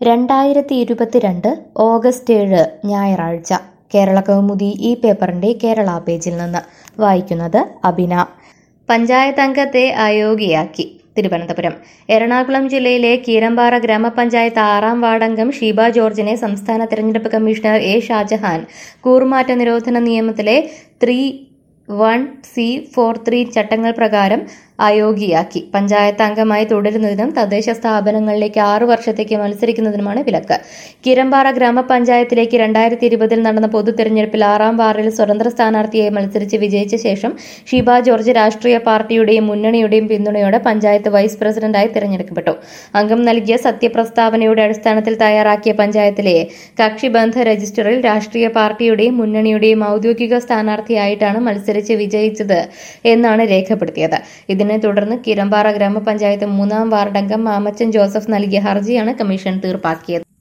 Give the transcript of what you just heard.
രണ്ടായിരത്തി ഇരുപത്തിരണ്ട് ഓഗസ്റ്റ് ഏഴ് ഞായറാഴ്ച കേരള കൗമുദി ഈ പേപ്പറിന്റെ കേരള പേജിൽ നിന്ന് വായിക്കുന്നത് അബിന പഞ്ചായത്ത് അംഗത്തെ അയോഗ്യയാക്കി തിരുവനന്തപുരം എറണാകുളം ജില്ലയിലെ കീരമ്പാറ ഗ്രാമപഞ്ചായത്ത് ആറാം വാർഡംഗം ഷീബ ജോർജിനെ സംസ്ഥാന തെരഞ്ഞെടുപ്പ് കമ്മീഷണർ എ ഷാജഹാൻ കൂറുമാറ്റ നിരോധന നിയമത്തിലെ three one C four three ചട്ടങ്ങൾ പ്രകാരം അയോഗ്യയാക്കി പഞ്ചായത്ത് അംഗമായി തുടരുന്നതിനും തദ്ദേശ സ്ഥാപനങ്ങളിലേക്ക് ആറു വർഷത്തേക്ക് മത്സരിക്കുന്നതിനുമാണ് വിലക്ക് കിരമ്പാറ ഗ്രാമപഞ്ചായത്തിലേക്ക് രണ്ടായിരത്തി ഇരുപതിൽ നടന്ന പൊതു തെരഞ്ഞെടുപ്പിൽ ആറാം വാർഡിൽ സ്വതന്ത്ര സ്ഥാനാർത്ഥിയായി മത്സരിച്ച് വിജയിച്ച ശേഷം ഷീബ ജോർജ് രാഷ്ട്രീയ പാർട്ടിയുടെയും മുന്നണിയുടെയും പിന്തുണയോടെ പഞ്ചായത്ത് വൈസ് പ്രസിഡന്റായി തെരഞ്ഞെടുക്കപ്പെട്ടു അംഗം നൽകിയ സത്യപ്രസ്താവനയുടെ അടിസ്ഥാനത്തിൽ തയ്യാറാക്കിയ പഞ്ചായത്തിലെ കക്ഷിബന്ധ രജിസ്റ്ററിൽ രാഷ്ട്രീയ പാർട്ടിയുടെയും മുന്നണിയുടെയും ഔദ്യോഗിക സ്ഥാനാർത്ഥിയായിട്ടാണ് മത്സരിച്ച് വിജയിച്ചത് എന്നാണ് രേഖപ്പെടുത്തിയത് ഇതിനെ തുടർന്ന് കിരമ്പാറ ഗ്രാമപഞ്ചായത്ത് മൂന്നാം വാർഡംഗം മാമച്ചൻ ജോസഫ് നൽകിയ ഹർജിയാണ് കമ്മീഷൻ തീർപ്പാക്കിയത്